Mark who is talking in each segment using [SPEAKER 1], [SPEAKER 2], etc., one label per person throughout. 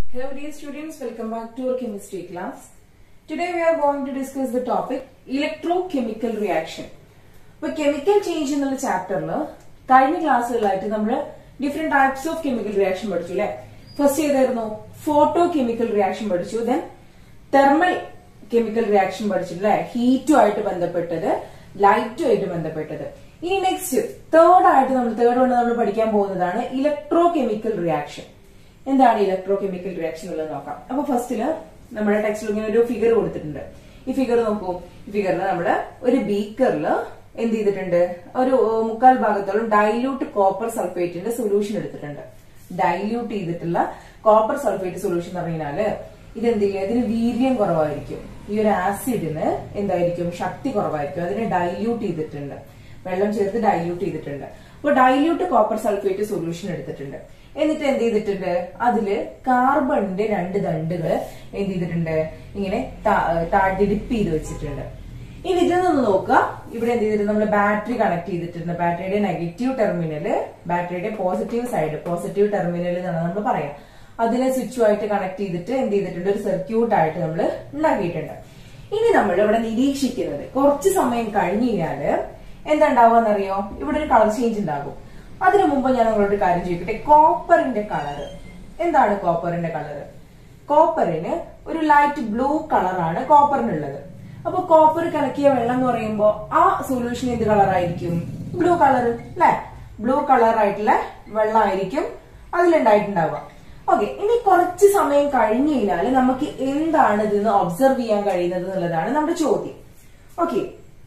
[SPEAKER 1] Hello dear students, welcome back to our chemistry class. Today we are going to discuss the topic electrochemical reaction. ഇപ്പൊ chemical change എന്നുള്ള ചാപ്റ്ററിൽ കഴിഞ്ഞ ക്ലാസ്സുകളായിട്ട് നമ്മൾ different types of chemical reaction പഠിച്ചു അല്ലെ first ഏതായിരുന്നു ഫോട്ടോ കെമിക്കൽ റിയാക്ഷൻ പഠിച്ചു ദെൻ തെർമൽ കെമിക്കൽ റിയാക്ഷൻ പഠിച്ചു അല്ലെ ഹീറ്റുമായിട്ട് ബന്ധപ്പെട്ടത് ലൈറ്റുമായിട്ട് ബന്ധപ്പെട്ടത് ഇനി നെക്സ്റ്റ് തേർഡ് ആയിട്ട് നമ്മൾ തേർഡ് കൊണ്ട് നമ്മൾ പഠിക്കാൻ പോകുന്നതാണ് ഇലക്ട്രോ കെമിക്കൽ റിയാക്ഷൻ എന്താണ് ഇലക്ട്രോ കെമിക്കൽ റിയാക്ഷൻ എന്നുള്ളത് നോക്കാം അപ്പൊ ഫസ്റ്റില് നമ്മുടെ ടെക്സ്റ്റിൽ ഇങ്ങനെ ഒരു ഫിഗർ കൊടുത്തിട്ടുണ്ട് ഈ ഫിഗർ നോക്കൂ ഈ ഫിഗറിൽ നമ്മള് ഒരു ബീക്കറിൽ എന്ത് ചെയ്തിട്ടുണ്ട് ഒരു ഏഹ്, മുക്കാൽ ഭാഗത്തോളം ഡൈല്യൂട്ട് കോപ്പർ സൾഫേറ്റിന്റെ സൊല്യൂഷൻ എടുത്തിട്ടുണ്ട് ഡൈല്യൂട്ട് ചെയ്തിട്ടുള്ള കോപ്പർ സൾഫേറ്റ് സൊല്യൂഷൻ എന്ന് പറഞ്ഞാല് ഇതെന്ത് ചെയ്യുക ഇതിന് വീര്യം കുറവായിരിക്കും ഈ ഒരു ആസിഡിന് എന്തായിരിക്കും ശക്തി കുറവായിരിക്കും അതിനെ ഡൈല്യൂട്ട് ചെയ്തിട്ടുണ്ട് വെള്ളം ചേർത്ത് ഡൈല്യൂട്ട് ചെയ്തിട്ടുണ്ട് അപ്പൊ ഡൈല്യൂട്ട് കോപ്പർ സൾഫേറ്റ് സൊല്യൂഷൻ എടുത്തിട്ടുണ്ട് എന്നിട്ട് എന്ത് ചെയ്തിട്ടുണ്ട് അതില് കാർബണിന്റെ രണ്ട് ദണ്ടുകൾ എന്ത് ചെയ്തിട്ടുണ്ട് ഇങ്ങനെ താഴ്ത്തി ഡിപ്പ് ചെയ്ത് വെച്ചിട്ടുണ്ട് ഇനി ഇതിൽ നിന്ന് നോക്കുക ഇവിടെ എന്ത് ചെയ്തിട്ടുണ്ട് നമ്മൾ ബാറ്ററി കണക്ട് ചെയ്തിട്ടുണ്ട് ബാറ്ററിയുടെ നെഗറ്റീവ് ടെർമിനല് ബാറ്ററിയുടെ പോസിറ്റീവ് സൈഡ് പോസിറ്റീവ് ടെർമിനൽ എന്നാണ് നമ്മൾ പറയാം അതിനെ സ്വിച്ചുമായിട്ട് കണക്ട് ചെയ്തിട്ട് എന്ത് ചെയ്തിട്ടുണ്ട് ഒരു സർക്യൂട്ട് ആയിട്ട് നമ്മൾ ഉണ്ടാക്കിയിട്ടുണ്ട് ഇനി നമ്മൾ ഇവിടെ നിരീക്ഷിക്കുന്നത് കുറച്ച് സമയം കഴിഞ്ഞ് കഴിഞ്ഞാല് എന്താ ഉണ്ടാവുകയെന്നറിയോ ഇവിടെ ഒരു കളർ ചേഞ്ച് ഉണ്ടാകും അതിനു മുമ്പ് ഞാൻ നിങ്ങളോട് ഒരു കാര്യം ചോദിക്കട്ടെ കോപ്പറിന്റെ കളർ എന്താണ് കോപ്പറിന്റെ കളർ കോപ്പറിന് ഒരു ലൈറ്റ് ബ്ലൂ കളറാണ് കോപ്പറിനുള്ളത് അപ്പൊ കോപ്പർ കലക്കിയ വെള്ളം എന്ന് പറയുമ്പോൾ ആ സൊല്യൂഷൻ എന്ത് കളറായിരിക്കും ബ്ലൂ കളർ അല്ലെ ബ്ലൂ കളർ ആയിട്ടുള്ള വെള്ളമായിരിക്കും അതിലുണ്ടായിട്ടുണ്ടാവുക ഓക്കെ ഇനി കുറച്ച് സമയം കഴിഞ്ഞു കഴിഞ്ഞാൽ നമുക്ക് എന്താണ് ഇതിന്ന് ഒബ്സർവ് ചെയ്യാൻ കഴിയുന്നത് എന്നുള്ളതാണ് നമ്മുടെ ചോദ്യം ഓക്കെ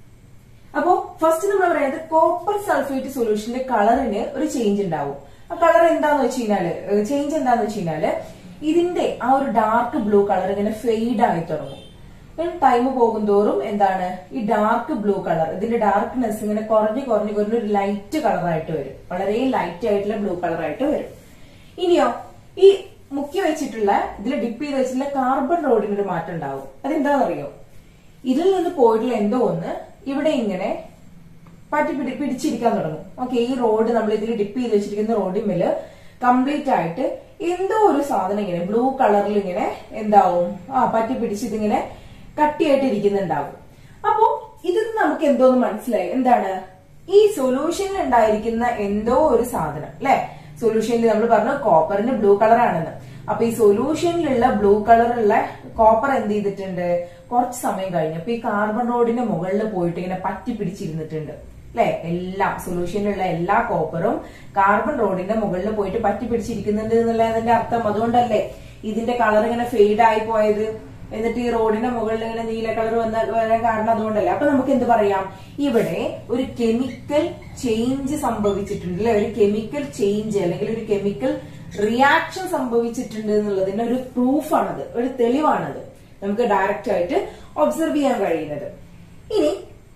[SPEAKER 1] അപ്പോ ഫസ്റ്റ് നമ്മൾ പറയുന്നത് കോപ്പർ സൾഫേറ്റ് സൊല്യൂഷന്റെ കളറിന് ഒരു ചേഞ്ച് ഉണ്ടാവും ആ കളർ എന്താന്ന് വെച്ച് കഴിഞ്ഞാല് ചേഞ്ച് എന്താന്ന് വെച്ച് കഴിഞ്ഞാല് ഇതിന്റെ ആ ഒരു ഡാർക്ക് ബ്ലൂ കളർ ഇങ്ങനെ ഫെയ്ഡ് ആയി തുടങ്ങും ടൈം പോകും തോറും എന്താണ് ഈ ഡാർക്ക് ബ്ലൂ കളർ ഇതിന്റെ ഡാർക്ക്നെസ് ഇങ്ങനെ കുറഞ്ഞ് കുറഞ്ഞ് കുറഞ്ഞ് ഒരു ലൈറ്റ് കളറായിട്ട് വരും വളരെ ലൈറ്റ് ആയിട്ടുള്ള ബ്ലൂ കളറായിട്ട് വരും ഇനിയോ ഈ മുക്കി വെച്ചിട്ടുള്ള ഇതിൽ ഡിപ്പ് ചെയ്ത് വെച്ചിട്ടുള്ള കാർബൺ റോഡിന് ഒരു മാറ്റം ഉണ്ടാവും അതെന്താണെന്നറിയോ ഇതിൽ നിന്ന് പോയിട്ടുള്ള എന്തോ ഒന്ന് ഇവിടെ ഇങ്ങനെ പറ്റി പിടി പിടിച്ചിരിക്കാൻ തുടങ്ങും ഓക്കെ ഈ റോഡ് നമ്മൾ ഇതിൽ ഡിപ്പ് ചെയ്ത് വെച്ചിരിക്കുന്ന റോഡിന്മേല് കംപ്ലീറ്റ് ആയിട്ട് എന്തോ ഒരു സാധനം ഇങ്ങനെ ബ്ലൂ കളറിൽ ഇങ്ങനെ എന്താവും ആ പറ്റി പിടിച്ചിതിങ്ങനെ കട്ടിയായിട്ട് ഇരിക്കുന്നുണ്ടാവും അപ്പോ ഇതിൽ നിന്ന് നമുക്ക് എന്തോന്ന് മനസ്സിലായി എന്താണ് ഈ സൊല്യൂഷനിൽ ഉണ്ടായിരിക്കുന്ന എന്തോ ഒരു സാധനം അല്ലെ സൊല്യൂഷനിൽ നമ്മൾ പറഞ്ഞു കോപ്പറിന് ബ്ലൂ കളർ ആണെന്ന് അപ്പൊ ഈ സൊല്യൂഷനിലുള്ള ബ്ലൂ കളറുള്ള കോപ്പർ എന്ത് ചെയ്തിട്ടുണ്ട് കുറച്ച് സമയം കഴിഞ്ഞപ്പോ ഈ കാർബൺ റോഡിന്റെ മുകളിൽ പോയിട്ട് ഇങ്ങനെ പറ്റി പിടിച്ചിരുന്നിട്ടുണ്ട് അല്ലെ എല്ലാം സൊല്യൂഷനിലുള്ള എല്ലാ കോപ്പറും കാർബൺ റോഡിന്റെ മുകളിൽ പോയിട്ട് പറ്റി പിടിച്ചിരിക്കുന്നുണ്ട് എന്നുള്ളതിന്റെ അർത്ഥം അതുകൊണ്ടല്ലേ ഇതിന്റെ കളർ ഇങ്ങനെ ഫെയ്ഡ് ആയി പോയത് എന്നിട്ട് ഈ റോഡിന്റെ മുകളിൽ ഇങ്ങനെ നീല കളർ വന്ന വരാൻ കാരണം അതുകൊണ്ടല്ലേ അപ്പൊ നമുക്ക് എന്ത് പറയാം ഇവിടെ ഒരു കെമിക്കൽ ചേഞ്ച് സംഭവിച്ചിട്ടുണ്ട് അല്ലെ ഒരു കെമിക്കൽ ചേഞ്ച് അല്ലെങ്കിൽ ഒരു കെമിക്കൽ റിയാക്ഷൻ സംഭവിച്ചിട്ടുണ്ട് എന്നുള്ളതിന്റെ ഒരു പ്രൂഫാണത് ഒരു തെളിവാണത് നമുക്ക് ഡയറക്റ്റ് ആയിട്ട് ഒബ്സർവ് ചെയ്യാൻ കഴിയുന്നത് ഇനി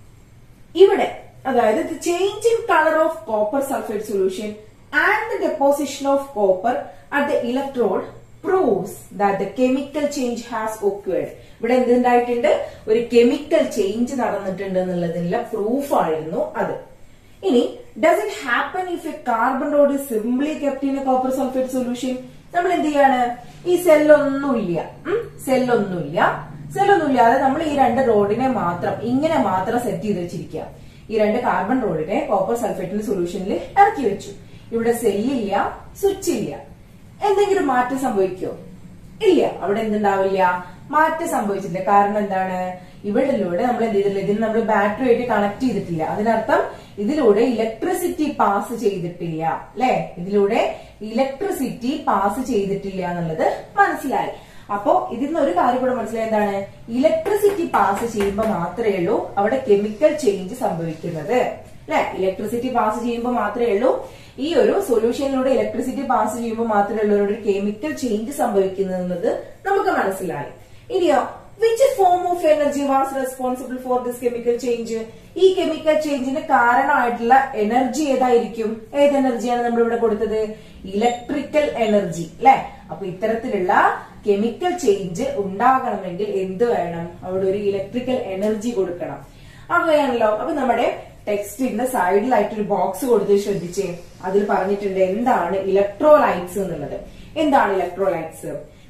[SPEAKER 1] ഇവിടെ അതായത് change in colour of copper sulphate solution and the deposition of copper at the electrode proves that the chemical change has occurred ഇവിടെ എന്തുണ്ടായിട്ടുണ്ട് ഒരു കെമിക്കൽ ചേഞ്ച് നടന്നിട്ടുണ്ട് എന്നുള്ളതിനുള്ള പ്രൂഫ് ആയിരുന്നു അത് ഇനി does it happen if a carbon rod simply kept in a copper sulphate solution നമ്മൾ എന്ത് ചെയ്യാണ് ഈ സെല്ലൊന്നുമില്ല സെല്ലൊന്നുമില്ല സെല്ലൊന്നുമില്ലാതെ നമ്മൾ ഈ രണ്ട് റോഡിനെ മാത്രം ഇങ്ങനെ മാത്രം സെറ്റ് ചെയ്ത് വെച്ചിരിക്കുക ഈ രണ്ട് കാർബൺ റോഡിനെ കോപ്പർ സൾഫേറ്റിന്റെ സൊല്യൂഷനിൽ ഇറക്കി വെച്ചു ഇവിടെ സെല്ലില്ല സ്വിച്ച് ഇല്ല എന്തെങ്കിലും മാറ്റം സംഭവിക്കോ ഇല്ല അവിടെ എന്തുണ്ടാവില്ല മാറ്റം സംഭവിച്ചില്ല കാരണം എന്താണ് ഇവിടിലൂടെ നമ്മൾ എന്ത് ചെയ്തിട്ടില്ല ഇതിന് നമ്മൾ ബാറ്ററി ആയിട്ട് കണക്ട് ചെയ്തിട്ടില്ല അതിനർത്ഥം ഇതിലൂടെ ഇലക്ട്രിസിറ്റി പാസ് ചെയ്തിട്ടില്ല അല്ലെ ഇതിലൂടെ ഇലക്ട്രിസിറ്റി പാസ് ചെയ്തിട്ടില്ല എന്നുള്ളത് മനസ്സിലായി അപ്പോ ഇതിൽ നിന്ന് ഒരു കാര്യം കൂടെ മനസ്സിലായി എന്താണ് ഇലക്ട്രിസിറ്റി പാസ് ചെയ്യുമ്പോൾ മാത്രമേ ഉള്ളൂ അവിടെ കെമിക്കൽ ചേഞ്ച് സംഭവിക്കുന്നത് അല്ലെ ഇലക്ട്രിസിറ്റി പാസ് ചെയ്യുമ്പോൾ മാത്രമേ ഉള്ളൂ ഈ ഒരു സൊല്യൂഷനിലൂടെ ഇലക്ട്രിസിറ്റി പാസ് ചെയ്യുമ്പോൾ മാത്രമേ ഉള്ളൂ ഒരു കെമിക്കൽ ചേഞ്ച് സംഭവിക്കുന്നത് എന്നത് നമുക്ക് മനസ്സിലായി ഇനിയോ which form of energy was responsible for this chemical change ഈ കെമിക്കൽ ചേഞ്ചിന് കാരണമായിട്ടുള്ള എനർജി ഏതായിരിക്കും ഏത് എനർജിയാണ് നമ്മൾ ഇവിടെ കൊടുത്തത് ഇലക്ട്രിക്കൽ എനർജി അല്ലെ അപ്പൊ ഇത്തരത്തിലുള്ള കെമിക്കൽ ചേഞ്ച് ഉണ്ടാകണമെങ്കിൽ എന്ത് വേണം അവിടെ ഒരു ഇലക്ട്രിക്കൽ എനർജി കൊടുക്കണം അങ്ങനെയാണല്ലോ അപ്പൊ നമ്മുടെ ടെക്സ്റ്റിന്റെ സൈഡിലായിട്ട് ഒരു ബോക്സ് കൊടുത്ത് ശ്രദ്ധിച്ചേ അതിൽ പറഞ്ഞിട്ടുണ്ട് എന്താണ് ഇലക്ട്രോലൈറ്റ്സ് എന്നുള്ളത് എന്താണ് ഇലക്ട്രോലൈറ്റ്സ്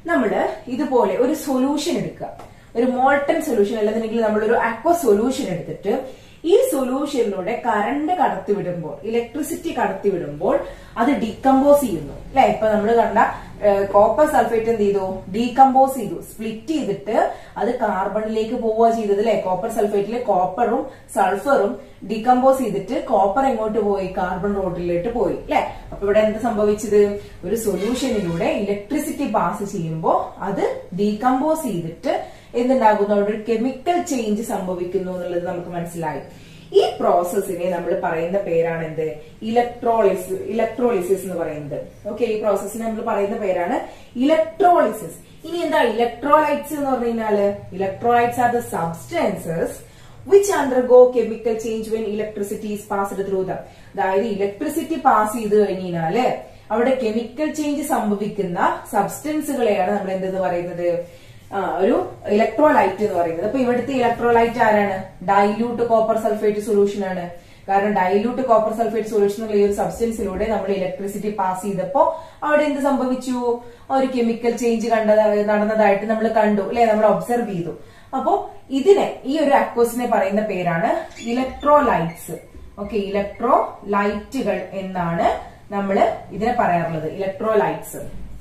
[SPEAKER 1] നമ്മള് ഇതുപോലെ ഒരു സൊല്യൂഷൻ എടുക്കുക ഒരു മോൾട്ടൺ സൊല്യൂഷൻ അല്ലെന്നുണ്ടെങ്കിൽ നമ്മളൊരു അക്വ സൊല്യൂഷൻ എടുത്തിട്ട് ഈ സൊല്യൂഷനിലൂടെ കറണ്ട് കടത്തിവിടുമ്പോൾ ഇലക്ട്രിസിറ്റി കടത്തിവിടുമ്പോൾ അത് ഡീകമ്പോസ് ചെയ്യുന്നു അല്ലെ ഇപ്പൊ നമ്മൾ കണ്ട കോപ്പർ സൾഫേറ്റ് എന്ത് ചെയ്തു ഡീകമ്പോസ് ചെയ്തു സ്പ്ലിറ്റ് ചെയ്തിട്ട് അത് കാർബണിലേക്ക് പോവുക ചെയ്തത് അല്ലെ കോപ്പർ സൾഫേറ്റിലെ കോപ്പറും സൾഫറും ഡീകമ്പോസ് ചെയ്തിട്ട് കോപ്പർ എങ്ങോട്ട് പോയി കാർബൺ റോഡിലേക്ക് പോയി അല്ലെ അപ്പൊ ഇവിടെ എന്ത് സംഭവിച്ചത് ഒരു സൊല്യൂഷനിലൂടെ ഇലക്ട്രിസിറ്റി പാസ് ചെയ്യുമ്പോൾ അത് ഡീകമ്പോസ് ചെയ്തിട്ട് എന്തുണ്ടാകുന്നു അവിടെ ഒരു കെമിക്കൽ ചേഞ്ച് സംഭവിക്കുന്നു എന്നുള്ളത് നമുക്ക് മനസ്സിലായി ഈ പ്രോസസ്സിനെ നമ്മൾ പറയുന്ന പേരാണ് എന്ത് ഇലക്ട്രോളിസിസ് ഇലക്ട്രോളിസിസ് എന്ന് പറയുന്നത് ഓക്കെ ഈ പ്രോസസ്സിനെ നമ്മൾ പറയുന്ന പേരാണ് ഇലക്ട്രോളിസിസ് ഇനി എന്താ ഇലക്ട്രോലൈറ്റ്സ് എന്ന് പറഞ്ഞു കഴിഞ്ഞാല് electrolytes are the substances which undergo chemical change when electricity is passed through them അതായത് ഇലക്ട്രിസിറ്റി പാസ് ചെയ്ത് കഴിഞ്ഞാല് അവിടെ കെമിക്കൽ ചേഞ്ച് സംഭവിക്കുന്ന സബ്സ്റ്റൻസുകളെയാണ് നമ്മൾ എന്തെന്ന് പറയുന്നത് ആ, ഒരു ഇലക്ട്രോലൈറ്റ് എന്ന് പറയുന്നത് അപ്പൊ ഇവിടുത്തെ ഇലക്ട്രോലൈറ്റ് ആരാണ് ഡൈല്യൂട്ട് കോപ്പർ സൾഫേറ്റ് സൊല്യൂഷൻ ആണ് കാരണം ഡൈല്യൂട്ട് കോപ്പർ സൾഫേറ്റ് സൊല്യൂഷൻ എന്നുള്ള ഈ ഒരു സബ്സ്റ്റൻസിലൂടെ നമ്മൾ ഇലക്ട്രിസിറ്റി പാസ് ചെയ്തപ്പോ അവിടെ എന്ത് സംഭവിച്ചു ഒരു കെമിക്കൽ ചേഞ്ച് കണ്ടത് നടന്നതായിട്ട് നമ്മൾ കണ്ടു അല്ലെ നമ്മൾ ഒബ്സർവ് ചെയ്തു അപ്പോ ഇതിനെ ഈ ഒരു അക്വസിനെ പറയുന്ന പേരാണ് ഇലക്ട്രോലൈറ്റ്സ് ഓക്കെ ഇലക്ട്രോലൈറ്റുകൾ എന്നാണ് നമ്മൾ ഇതിനെ പറയാറുള്ളത് ഇലക്ട്രോലൈറ്റ്സ്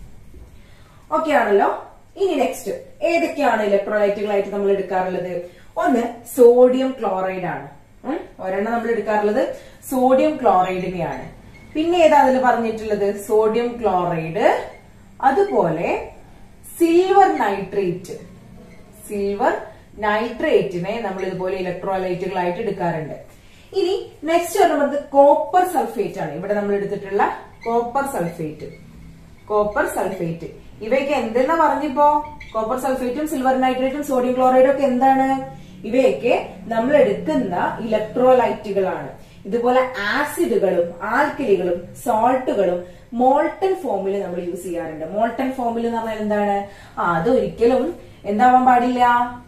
[SPEAKER 1] ഓക്കെ ആണല്ലോ ഇനി നെക്സ്റ്റ് ഏതൊക്കെയാണ് ഇലക്ട്രോലൈറ്റുകളായിട്ട് നമ്മൾ എടുക്കാറുള്ളത് ഒന്ന് സോഡിയം ക്ലോറൈഡ് ആണ് ഉം, ഒരെണ്ണം നമ്മൾ എടുക്കാറുള്ളത് സോഡിയം ക്ലോറൈഡിനെയാണ് പിന്നെ ഏതാ അതിൽ പറഞ്ഞിട്ടുള്ളത് സോഡിയം ക്ലോറൈഡ് അതുപോലെ സിൽവർ നൈട്രേറ്റ് സിൽവർ നൈട്രേറ്റിനെ നമ്മൾ ഇതുപോലെ ഇലക്ട്രോലൈറ്റുകളായിട്ട് എടുക്കാറുണ്ട് ഇനി നെക്സ്റ്റ് പറയുന്നത് കോപ്പർ സൾഫേറ്റ് ആണ് ഇവിടെ നമ്മൾ എടുത്തിട്ടുള്ള കോപ്പർ സൾഫേറ്റ് കോപ്പർ സൾഫേറ്റ് ഇവയൊക്കെ എന്തെന്നാ പറഞ്ഞിപ്പോ കോപ്പർ സൾഫേറ്റും സിൽവർ നൈട്രേറ്റും സോഡിയം ക്ലോറൈഡും ഒക്കെ എന്താണ് ഇവയൊക്കെ നമ്മൾ എടുക്കുന്ന ഇലക്ട്രോലൈറ്റുകളാണ് ഇതുപോലെ ആസിഡുകളും ആൽക്കലികളും സോൾട്ടുകളും മോൾട്ടൺ ഫോമിൽ നമ്മൾ യൂസ് ചെയ്യാറുണ്ട് മോൾട്ടൺ ഫോമിൽ എന്ന് പറഞ്ഞാൽ എന്താണ് ആ അത് ഒരിക്കലും എന്താവാൻ പാടില്ല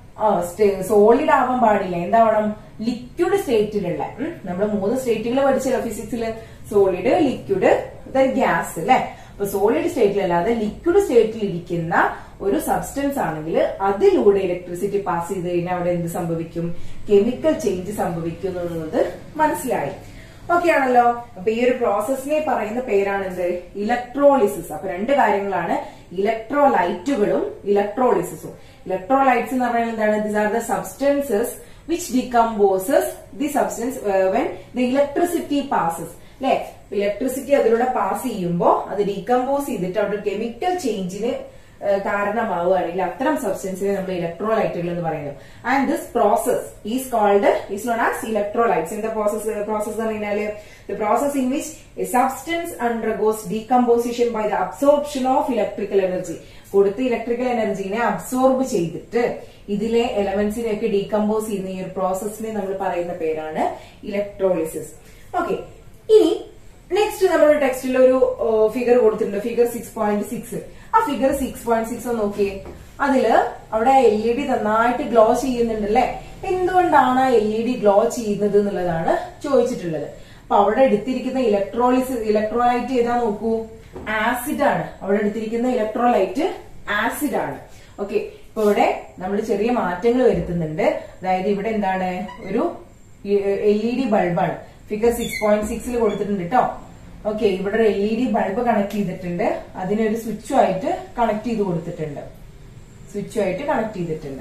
[SPEAKER 1] സോളിഡ് ആവാൻ പാടില്ല എന്താവണം ലിക്വിഡ് സ്റ്റേറ്റിലുള്ള നമ്മൾ മൂന്ന് സ്റ്റേറ്റുകൾ പഠിച്ചല്ലോ ഫിസിക്സിൽ സോളിഡ് ലിക്വിഡ് ഗ്യാസ് അല്ലെ അപ്പൊ സോളിഡ് സ്റ്റേറ്റിലല്ലാതെ ലിക്വിഡ് സ്റ്റേറ്റിൽ ഇരിക്കുന്ന ഒരു സബ്സ്റ്റൻസ് ആണെങ്കിൽ അതിലൂടെ ഇലക്ട്രിസിറ്റി പാസ് ചെയ്ത് കഴിഞ്ഞാൽ അവിടെ എന്ത് സംഭവിക്കും കെമിക്കൽ ചേഞ്ച് സംഭവിക്കും എന്നുള്ളത് മനസ്സിലായി ഓക്കെ ആണല്ലോ അപ്പൊ ഈ ഒരു പ്രോസസ്സിനെ പറയുന്ന പേരാണ് എന്ത് ഇലക്ട്രോളിസിസ് അപ്പൊ രണ്ട് കാര്യങ്ങളാണ് ഇലക്ട്രോലൈറ്റുകളും ഇലക്ട്രോളിസിസും ഇലക്ട്രോലൈറ്റ്സ് എന്ന് പറഞ്ഞാൽ എന്താണ് this are the substances which decomposes the substance when the electricity passes അല്ലെ ഇലക്ട്രിസിറ്റി അതിലൂടെ പാസ് ചെയ്യുമ്പോൾ അത് ഡീകമ്പോസ് ചെയ്തിട്ട് അവിടെ കെമിക്കൽ ചേഞ്ചിന് കാരണമാവുകയാണെങ്കിൽ അത്തരം സബ്സ്റ്റൻസിനെ നമ്മൾ ഇലക്ട്രോലൈറ്റുകൾ എന്ന് പറയുന്നു and this process is called is known as electrolytes എന്താ പ്രോസസ് പ്രോസസ് എന്ന് പറഞ്ഞാല് the process in which a substance undergoes decomposition by the absorption of electrical energy കൊടുത്ത ഇലക്ട്രിക്കൽ എനർജീനെ അബ്സോർബ് ചെയ്തിട്ട് ഇതിലെ എലമെന്റ്സിനെയൊക്കെ ഡീകമ്പോസ് ചെയ്യുന്ന ഈ ഒരു പ്രോസസ്സിനെ നമ്മൾ പറയുന്ന പേരാണ് ഇലക്ട്രോളിസിസ് ഓക്കെ ഇനി നെക്സ്റ്റ് നമ്മുടെ ടെക്സ്റ്റിൽ ഒരു ഫിഗർ കൊടുത്തിട്ടുണ്ട് ഫിഗർ സിക്സ് പോയിന്റ് സിക്സ് ആ ഫിഗർ സിക്സ് പോയിന്റ് സിക്സ് ഒന്ന് നോക്കിയേ അതില് അവിടെ എൽ ഇ ഡി നന്നായിട്ട് ഗ്ലോ ചെയ്യുന്നുണ്ട് അല്ലെ എന്തുകൊണ്ടാണ് എൽ ഇ ഡി ഗ്ലോ ചെയ്യുന്നത് എന്നുള്ളതാണ് ചോദിച്ചിട്ടുള്ളത് അപ്പൊ അവിടെ എടുത്തിരിക്കുന്ന ഇലക്ട്രോളിസ് ഇലക്ട്രോലൈറ്റ് ഏതാ നോക്കൂ ആസിഡ് ആണ് അവിടെ എടുത്തിരിക്കുന്ന ഇലക്ട്രോലൈറ്റ് ആസിഡ് ആണ് ഓക്കെ ഇപ്പൊ ഇവിടെ നമ്മൾ ചെറിയ മാറ്റങ്ങൾ വരുത്തുന്നുണ്ട് അതായത് ഇവിടെ എന്താണ് ഒരു എൽ ഇ ഡി ബൾബാണ് ഫിഗർ സിക്സ് പോയിന്റ് സിക്സിൽ കൊടുത്തിട്ടുണ്ട് കേട്ടോ ഓക്കെ ഇവിടെ ഒരു L E D bulb connect ചെയ്തിട്ടുണ്ട് അതിനൊരു സ്വിച്ചുമായിട്ട് കണക്ട് ചെയ്ത് കൊടുത്തിട്ടുണ്ട് സ്വിച്ചുമായിട്ട് കണക്ട് ചെയ്തിട്ടുണ്ട്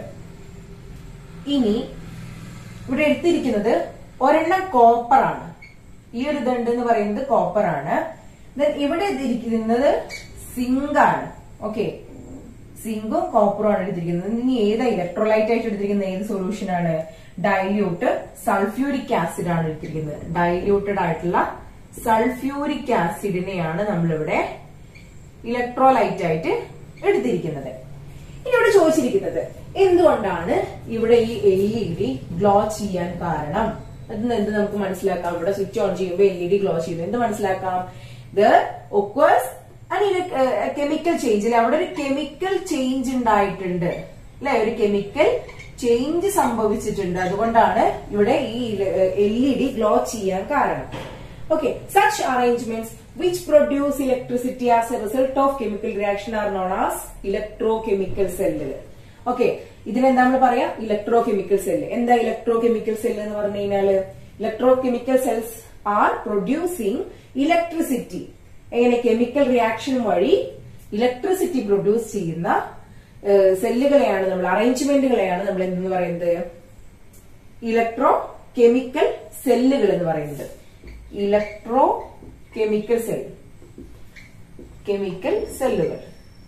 [SPEAKER 1] ഇനി ഇവിടെ എടുത്തിരിക്കുന്നത് ഒരെണ്ണം കോപ്പർ ആണ് ഈ ഒരു ദണ്ട് എന്ന് പറയുന്നത് കോപ്പർ ആണ് Then ഇവിടെ ഇരിക്കുന്നത് സിങ്ക് ആണ് ഓക്കെ സിങ്കും കോപ്പറും ആണ് എടുത്തിരിക്കുന്നത് ഇനി ഏതാ ഇലക്ട്രോലൈറ്റ് ആയിട്ട് എടുത്തിരിക്കുന്ന ഏത് സൊല്യൂഷൻ ആണ് ഡൈല്യൂട്ട് സൾഫ്യൂരിക് ആസിഡ് ആണ് എടുത്തിരിക്കുന്നത് ഡൈല്യൂട്ടഡ് ആയിട്ടുള്ള സൾഫ്യൂരിക് ആസിഡിനെയാണ് നമ്മളിവിടെ ഇലക്ട്രോലൈറ്റ് ആയിട്ട് എടുത്തിരിക്കുന്നത് ഇനി ഇവിടെ ചോദിച്ചിരിക്കുന്നത് എന്തുകൊണ്ടാണ് ഇവിടെ ഈ എൽ ഇ ഡി ഗ്ലോ ചെയ്യാൻ കാരണം അതിന് എന്ത് നമുക്ക് മനസ്സിലാക്കാം ഇവിടെ സ്വിച്ച് ഓൺ ചെയ്യുമ്പോൾ എൽ ഇ ഡി ഗ്ലോ ചെയ്യുന്നു എന്ത് മനസ്സിലാക്കാം ഇത് ഒക്വേഴ്സ് കെമിക്കൽ ചേഞ്ച് അല്ലെ അവിടെ ഒരു കെമിക്കൽ ചേഞ്ച് ഉണ്ടായിട്ടുണ്ട് അല്ലെ ഒരു കെമിക്കൽ ചേഞ്ച് സംഭവിച്ചിട്ടുണ്ട് അതുകൊണ്ടാണ് ഇവിടെ ഈ എൽ ഇ ഡി ഗ്ലോ ചെയ്യാൻ കാരണം Okay, such arrangements which produce electricity as a result of chemical reaction are known as electrochemical cell. Okay ഇതിനെന്താ നമ്മൾ പറയാ ഇലക്ട്രോ കെമിക്കൽ സെല്ല് എന്താ ഇലക്ട്രോ കെമിക്കൽ സെല്ല് എന്ന് പറഞ്ഞു കഴിഞ്ഞാല് electrochemical cells are producing electricity എങ്ങനെ കെമിക്കൽ റിയാക്ഷൻ വഴി electricity produce ചെയ്യുന്ന സെല്ലുകളെയാണ് നമ്മൾ അറേഞ്ച്മെന്റുകളെയാണ് നമ്മൾ എന്ന് പറയുന്നത് ഇലക്ട്രോ കെമിക്കൽ സെല്ലുകൾ എന്ന് പറയുന്നത് ഇലക്ട്രോ കെമിക്കൽ സെൽ കെമിക്കൽ സെല്ലുകൾ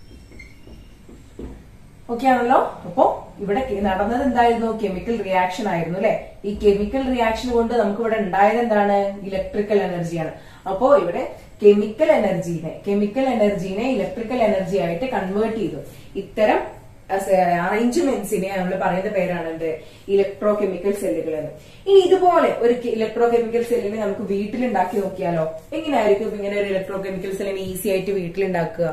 [SPEAKER 1] ഓക്കെ ആണല്ലോ അപ്പോ ഇവിടെ കെ- നടന്നത് എന്തായിരുന്നു കെമിക്കൽ റിയാക്ഷൻ ആയിരുന്നു അല്ലെ ഈ കെമിക്കൽ റിയാക്ഷൻ കൊണ്ട് നമുക്ക് ഇവിടെ ഉണ്ടായത് എന്താണ് ഇലക്ട്രിക്കൽ എനർജിയാണ് അപ്പോ ഇവിടെ കെമിക്കൽ എനർജീനെ കെമിക്കൽ എനർജീനെ ഇലക്ട്രിക്കൽ എനർജി ആയിട്ട് കൺവേർട്ട് ചെയ്തു ഇത്തരം അറേഞ്ച്മെന്റ്സിനെ നമ്മൾ പറയുന്ന പേരാണ് എന്ത് ഇലക്ട്രോ കെമിക്കൽ സെല്ലുകൾ എന്ന് ഇനി ഇതുപോലെ ഒരു ഇലക്ട്രോ കെമിക്കൽ സെല്ലിനെ നമുക്ക് വീട്ടിലുണ്ടാക്കി നോക്കിയാലോ എങ്ങനെയായിരിക്കും ഇങ്ങനെ ഒരു ഇലക്ട്രോ കെമിക്കൽ സെല്ലിനെ ഈസി ആയിട്ട് വീട്ടിലുണ്ടാക്കുക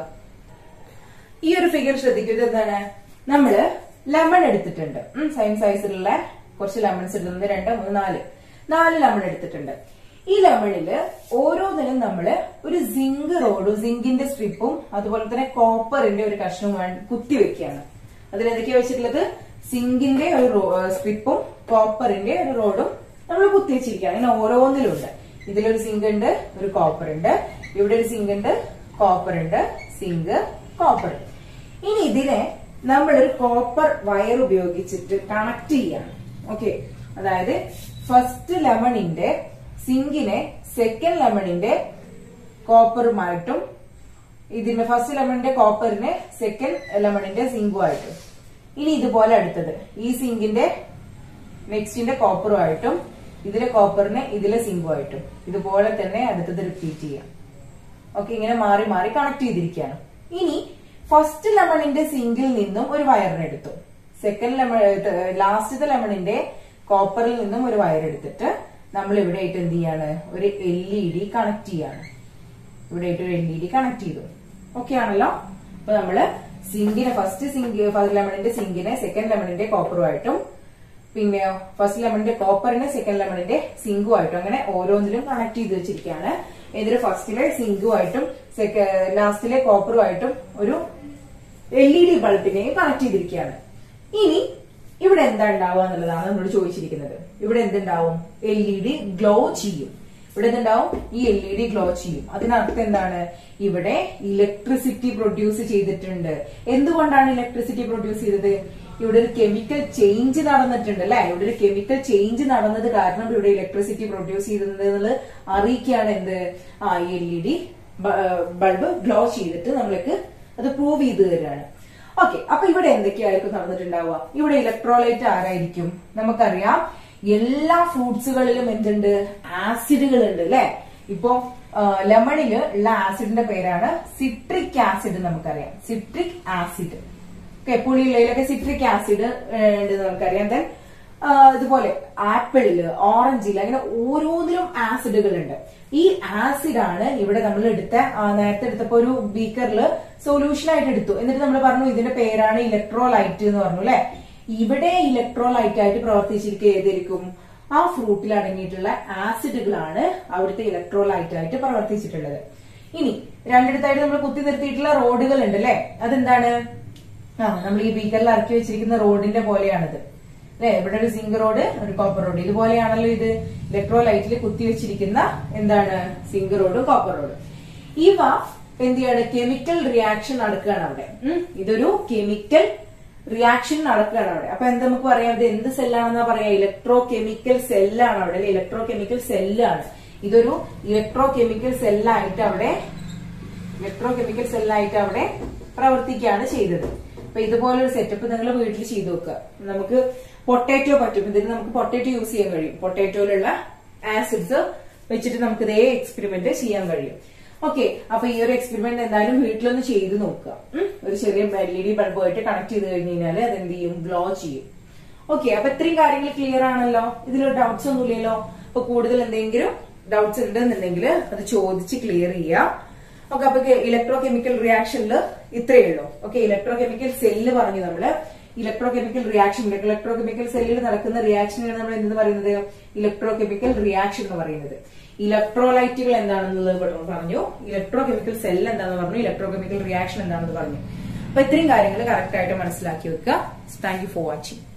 [SPEAKER 1] ഈ ഒരു ഫിഗർ ശ്രദ്ധിക്കുക ഇത് എന്താണ് നമ്മള് ലെമൺ എടുത്തിട്ടുണ്ട് സെയിം സൈസിലുള്ള കുറച്ച് ലെമൺസ് എടുത്തിട്ടുണ്ട് രണ്ട് മൂന്ന് നാല് നാല് ലെമൺ എടുത്തിട്ടുണ്ട് ഈ ലെമണില് ഓരോന്നിനും നമ്മള് ഒരു സിങ്ക് റോഡും സിങ്കിന്റെ സ്ട്രിപ്പും അതുപോലെ തന്നെ കോപ്പറിന്റെ ഒരു കഷ്ണവും കുത്തി വെക്കുകയാണ് അതിൽ എന്തൊക്കെയാ വെച്ചിട്ടുള്ളത് സിങ്കിന്റെ ഒരു സ്ട്രിപ്പും കോപ്പറിന്റെ ഒരു റോഡും നമ്മൾ കുത്തി വെച്ചിരിക്കുകയാണ് ഇങ്ങനെ ഓരോന്നിലുണ്ട് ഇതിലൊരു സിങ്ക് ഉണ്ട് ഒരു കോപ്പർ ഉണ്ട് ഇവിടെ ഒരു സിങ്ക് ഉണ്ട് കോപ്പർ ഉണ്ട് സിങ്ക് കോപ്പർ ഇനി ഇതിനെ നമ്മളൊരു കോപ്പർ വയർ ഉപയോഗിച്ചിട്ട് കണക്ട് ചെയ്യാണ് ഓക്കെ അതായത് ഫസ്റ്റ് ലെമണിന്റെ സിങ്കിനെ സെക്കൻഡ് ലെമണിന്റെ കോപ്പറുമായിട്ടും ഇതിന്റെ ഫസ്റ്റ് ലെമണിന്റെ കോപ്പറിനെ സെക്കൻഡ് ലെമണിന്റെ സിങ്കുമായിട്ടും ഇനി ഇതുപോലെ അടുത്തത് ഈ സിങ്കിന്റെ നെക്സ്റ്റിന്റെ കോപ്പറുമായിട്ടും ഇതിലെ കോപ്പറിനെ ഇതിലെ സിങ്കുമായിട്ടും ഇതുപോലെ തന്നെ അടുത്തത് റിപ്പീറ്റ് ചെയ്യാം ഓക്കെ ഇങ്ങനെ മാറി മാറി കണക്ട് ചെയ്തിരിക്കുകയാണ് ഇനി ഫസ്റ്റ് ലെമണിന്റെ സിങ്കിൽ നിന്നും ഒരു വയറിനെടുത്തു സെക്കൻഡ് ലെമൺ ലാസ്റ്റത്തെ ലെമണിന്റെ കോപ്പറിൽ നിന്നും ഒരു വയർ എടുത്തിട്ട് നമ്മൾ ഇവിടെ ആയിട്ട് എന്ത് ചെയ്യാണ് ഒരു എൽ ഇ ഡി കണക്ട് ചെയ്യാണ് ഇവിടെ ആയിട്ട് ഒരു എൽ ഇ ഡി കണക്ട് ചെയ്തു ഓക്കെ ആണല്ലോ അപ്പൊ നമ്മള് സിങ്കിനെ ഫസ്റ്റ് സിങ്ക് ഫസ്റ്റ് ലെമണിന്റെ സിങ്കിനെ സെക്കൻഡ് ലെമണിന്റെ കോപ്പറുമായിട്ടും പിന്നെ ഫസ്റ്റ് ലെമണിന്റെ കോപ്പറിനെ സെക്കൻഡ് ലെമണിന്റെ സിങ്കുമായിട്ടും അങ്ങനെ ഓരോന്നിലും കണക്ട് ചെയ്ത് വെച്ചിരിക്കുകയാണ് ഇതിൽ ഫസ്റ്റിലെ സിങ്കുമായിട്ടും ലാസ്റ്റിലെ കോപ്പറുമായിട്ടും ഒരു എൽ ഇ ഡി ബൾബിനെയും കണക്ട് ചെയ്തിരിക്കുകയാണ് ഇനി ഇവിടെ എന്താ ഉണ്ടാവുക എന്നുള്ളതാണ് നമ്മൾ ചോദിച്ചിരിക്കുന്നത് ഇവിടെ എന്തുണ്ടാവും എൽ ഇ ഡി ഗ്ലോ ചെയ്യും ഇവിടെ എന്തുണ്ടാവും ഈ എൽ ഇ ഡി ഗ്ലോ ചെയ്യും അതിനർത്ഥം എന്താണ് ഇവിടെ ഇലക്ട്രിസിറ്റി പ്രൊഡ്യൂസ് ചെയ്തിട്ടുണ്ട് എന്തുകൊണ്ടാണ് ഇലക്ട്രിസിറ്റി പ്രൊഡ്യൂസ് ചെയ്തത് ഇവിടെ ഒരു കെമിക്കൽ ചേഞ്ച് നടന്നിട്ടുണ്ട് അല്ലെ ഇവിടെ ഒരു കെമിക്കൽ ചേഞ്ച് നടന്നത് കാരണം ഇവിടെ ഇലക്ട്രിസിറ്റി പ്രൊഡ്യൂസ് ചെയ്തത് എന്നുള്ളത് അറിയിക്കുകയാണ് എന്ത് ആ L E D bulb glow ചെയ്തിട്ട് നമ്മൾക്ക് അത് പ്രൂവ് ചെയ്ത് തരാണ് ഓക്കെ അപ്പൊ ഇവിടെ എന്തൊക്കെയായിരിക്കും നടന്നിട്ടുണ്ടാവുക ഇവിടെ ഇലക്ട്രോലൈറ്റ് ആരായിരിക്കും നമുക്കറിയാം എല്ലാ ഫ്രൂട്ട്സുകളിലും എന്തുണ്ട് ആസിഡുകൾ ഉണ്ട് അല്ലെ ഇപ്പോ ലെമണില് ഉള്ള ആസിഡിന്റെ പേരാണ് സിട്രിക് ആസിഡ് നമുക്കറിയാം സിട്രിക് ആസിഡ് ഓക്കെ പുളിയിലൊക്കെ സിട്രിക് ആസിഡ് ഉണ്ട് നമുക്കറിയാം ദെൻ ഇതുപോലെ ആപ്പിളില് ഓറഞ്ചില് അങ്ങനെ ഓരോന്നിലും ആസിഡുകൾ ഉണ്ട് ഈ ആസിഡ് ആണ് ഇവിടെ നമ്മൾ എടുത്ത ആ, നേരത്തെ എടുത്തപ്പോ ഒരു ബീക്കറിൽ സൊല്യൂഷൻ ആയിട്ട് എടുത്തു എന്നിട്ട് നമ്മൾ പറഞ്ഞു ഇതിന്റെ പേരാണ് ഇലക്ട്രോലൈറ്റ് എന്ന് പറഞ്ഞു അല്ലെ ഇവിടെ ഇലക്ട്രോലൈറ്റ് ആയിട്ട് പ്രവർത്തിച്ചിരിക്കുക ഏതായിരിക്കും ആ ഫ്രൂട്ടിൽ അടങ്ങിയിട്ടുള്ള ആസിഡുകളാണ് അവിടുത്തെ ഇലക്ട്രോലൈറ്റ് ആയിട്ട് പ്രവർത്തിച്ചിട്ടുള്ളത് ഇനി രണ്ടിടത്തായിട്ട് നമ്മൾ കുത്തി നിർത്തിയിട്ടുള്ള റോഡുകൾ ഉണ്ട് അല്ലെ അതെന്താണ് ആ നമ്മൾ ഈ ബീക്കറിൽ ഇറക്കി വെച്ചിരിക്കുന്ന റോഡിന്റെ പോലെയാണിത് അല്ലെ ഇവിടെ ഒരു സിങ്ക് റോഡ് ഒരു കോപ്പർ റോഡ് ഇതുപോലെയാണല്ലോ ഇത് ഇലക്ട്രോലൈറ്റിൽ കുത്തി വെച്ചിരിക്കുന്ന എന്താണ് സിങ്ക് റോഡ് കോപ്പർ റോഡ് ഇവ എന്ത് ചെയ്യാണ് കെമിക്കൽ റിയാക്ഷൻ നടക്കുകയാണ് അവിടെ ഉം. ഇതൊരു കെമിക്കൽ റിയാക്ഷൻ നടക്കുകയാണ് അവിടെ അപ്പൊ എന്താ നമുക്ക് പറയാം ഇത് എന്ത് സെല്ലാണെന്നാ പറയാ ഇലക്ട്രോ കെമിക്കൽ സെല്ലാണ് അവിടെ അല്ലെ ഇലക്ട്രോ കെമിക്കൽ സെല്ലാണ് ഇതൊരു ഇലക്ട്രോ കെമിക്കൽ സെല്ലായിട്ട് അവിടെ ഇലക്ട്രോ കെമിക്കൽ സെല്ലായിട്ട് അവിടെ പ്രവർത്തിക്കുകയാണ് ചെയ്തത് അപ്പൊ ഇതുപോലൊരു സെറ്റപ്പ് നിങ്ങൾ വീട്ടിൽ ചെയ്തു നോക്കുക നമുക്ക് പൊട്ടാറ്റോ പറ്റും ഇതിന് നമുക്ക് പൊട്ടാറ്റോ യൂസ് ചെയ്യാൻ കഴിയും പൊട്ടാറ്റോയിലുള്ള ആസിഡ്സ് വെച്ചിട്ട് നമുക്ക് ഇതേ എക്സ്പെരിമെന്റ് ചെയ്യാൻ കഴിയും ഓക്കെ അപ്പൊ ഈ ഒരു എക്സ്പെരിമെന്റ് എന്തായാലും വീട്ടിലൊന്ന് ചെയ്ത് നോക്കുക ഉം. ഒരു ചെറിയ എൽ ഇ ഡി ബൾബുമായിട്ട് കണക്ട് ചെയ്ത് കഴിഞ്ഞ് കഴിഞ്ഞാൽ അത് എന്ത് ചെയ്യും ഗ്ലോ ചെയ്യും ഓക്കെ അപ്പൊ ഇത്രയും കാര്യങ്ങൾ ക്ലിയർ ആണല്ലോ ഇതിലൊരു ഡൗട്ട്സ് ഒന്നുമില്ലല്ലോ അപ്പൊ കൂടുതൽ എന്തെങ്കിലും ഡൗട്ട്സ് ഉണ്ടെന്നുണ്ടെങ്കിൽ അത് ചോദിച്ച് ക്ലിയർ ചെയ്യാം ഓക്കെ അപ്പൊ ഇലക്ട്രോ കെമിക്കൽ റിയാക്ഷനിൽ ഇത്രയേ ഉള്ളൂ ഓക്കെ ഇലക്ട്രോ കെമിക്കൽ സെല്ല് പറഞ്ഞു നമ്മള് electrochemical reaction electrochemical സെല്ലിൽ നടക്കുന്ന റിയാക്ഷനാണ് നമ്മൾ എന്തെന്ന് പറയുന്നത് ഇലക്ട്രോ കെമിക്കൽ റിയാക്ഷൻ എന്ന് പറയുന്നത് ഇലക്ട്രോലൈറ്റുകൾ എന്താണെന്നുള്ളത് പഠ- പറഞ്ഞു ഇലക്ട്രോ കെമിക്കൽ സെൽ എന്താണെന്ന് പറഞ്ഞു ഇലക്ട്രോ കെമിക്കൽ റിയാക്ഷൻ എന്താണെന്ന് പറഞ്ഞു അപ്പൊ ഇത്രയും കാര്യങ്ങൾ കറക്റ്റ് ആയിട്ട് മനസ്സിലാക്കി വെക്കുക താങ്ക് യു ഫോർ വാച്ചിങ്